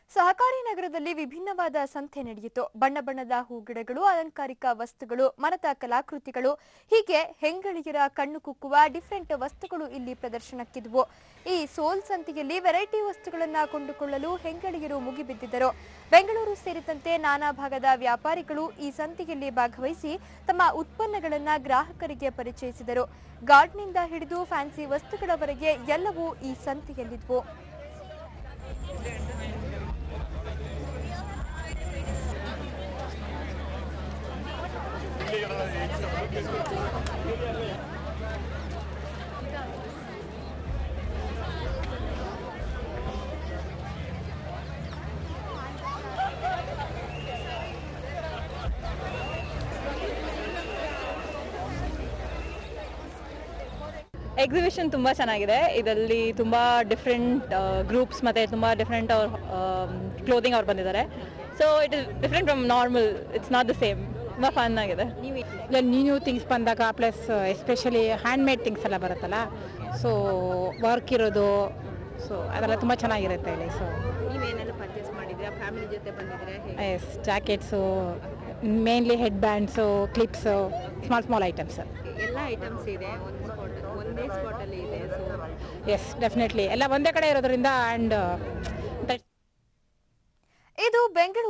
ಸಹಕಾರಿ ನಗರದಲ್ಲಿ ವಿಭಿನ್ನವಾದ ಸಂತೆ ನಡೆಯಿತು ಬಣ್ಣ ಬಣ್ಣದ ಹೂಗಿಡಗಳು ಅಲಂಕಾರಿಕ ವಸ್ತುಗಳು ಮರದ ಕಲಾಕೃತಿಗಳು ಹೀಗೆ ಹೆಂಗಳಿಯರ ಕಣ್ಣು ಕುಕ್ಕುವ ಡಿಫರೆಂಟ್ ವಸ್ತುಗಳು ಇಲ್ಲಿ ಪ್ರದರ್ಶನಕ್ಕಿದ್ವು ಈ ಸೋಲ್ ಸಂತೆಯಲ್ಲಿ ವೆರೈಟಿ ವಸ್ತುಗಳನ್ನ ಕೊಂಡುಕೊಳ್ಳಲು ಹೆಂಗಳಿಯರು ಮುಗಿಬಿದ್ದಿದ್ದರು ಬೆಂಗಳೂರು ಸೇರಿದಂತೆ ನಾನಾ ಭಾಗದ ವ್ಯಾಪಾರಿಗಳು ಈ ಸಂತೆಯಲ್ಲಿ ಭಾಗವಹಿಸಿ ತಮ್ಮ ಉತ್ಪನ್ನಗಳನ್ನ ಗ್ರಾಹಕರಿಗೆ ಪರಿಚಯಿಸಿದರು ಗಾರ್ಡ್ನಿಂದ ಹಿಡಿದು ಫ್ಯಾನ್ಸಿ ವಸ್ತುಗಳವರೆಗೆ ಎಲ್ಲವೂ ಈ ಸಂತೆಯಲ್ಲಿದ್ವು ಎಕ್ಸಿಬಿಷನ್ ತುಂಬ ಚೆನ್ನಾಗಿದೆ ಇದರಲ್ಲಿ ತುಂಬ ಡಿಫ್ರೆಂಟ್ ಗ್ರೂಪ್ಸ್ ಮತ್ತು ತುಂಬ ಡಿಫ್ರೆಂಟ್ ಅವ್ರ ಕ್ಲೋದಿಂಗ್ ಅವ್ರು ಬಂದಿದ್ದಾರೆ so it is different from normal it's not the same ತುಂಬ ಫನ್ ಆಗಿದೆ ಇಲ್ಲ ನ್ಯೂ ನ್ಯೂ ಥಿಂಗ್ಸ್ ಬಂದಾಗ ಪ್ಲಸ್ ಎಸ್ಪೆಷಲಿ ಹ್ಯಾಂಡ್ಮೇಡ್ ಥಿಂಗ್ಸ್ ಎಲ್ಲ ಬರುತ್ತಲ್ಲ ಸೊ ವರ್ಕ್ ಇರೋದು ಸೊ ಅದೆಲ್ಲ ತುಂಬ ಚೆನ್ನಾಗಿರುತ್ತೆ ಇಲ್ಲಿ ಸೊ ನೀವೇನೆಲ್ಲ ಪರ್ಚೇಸ್ ಮಾಡಿದ್ರಾ ಫ್ಯಾಮಿಲಿ ಜೊತೆ ಬಂದಿದ್ರೆ ಹೇಗೆ yes jackets mainly head bands clips small small items ಎಲ್ಲ ಐಟಮ್ಸ್ ಇದೆ ಒಂದು ಸ್ಪಾಟ್ ಒಂದೇ ಸ್ಪಾಟ್ ಅಲ್ಲಿ ಇದೆ ಸೊ ಎಸ್ ಡೆಫಿನೆಟ್ಲಿ ಎಲ್ಲ ಒಂದೇ ಕಡೆ ಇರೋದ್ರಿಂದ ಆ್ಯಂಡ್ ಇದು ಬೆಂಗಳೂರು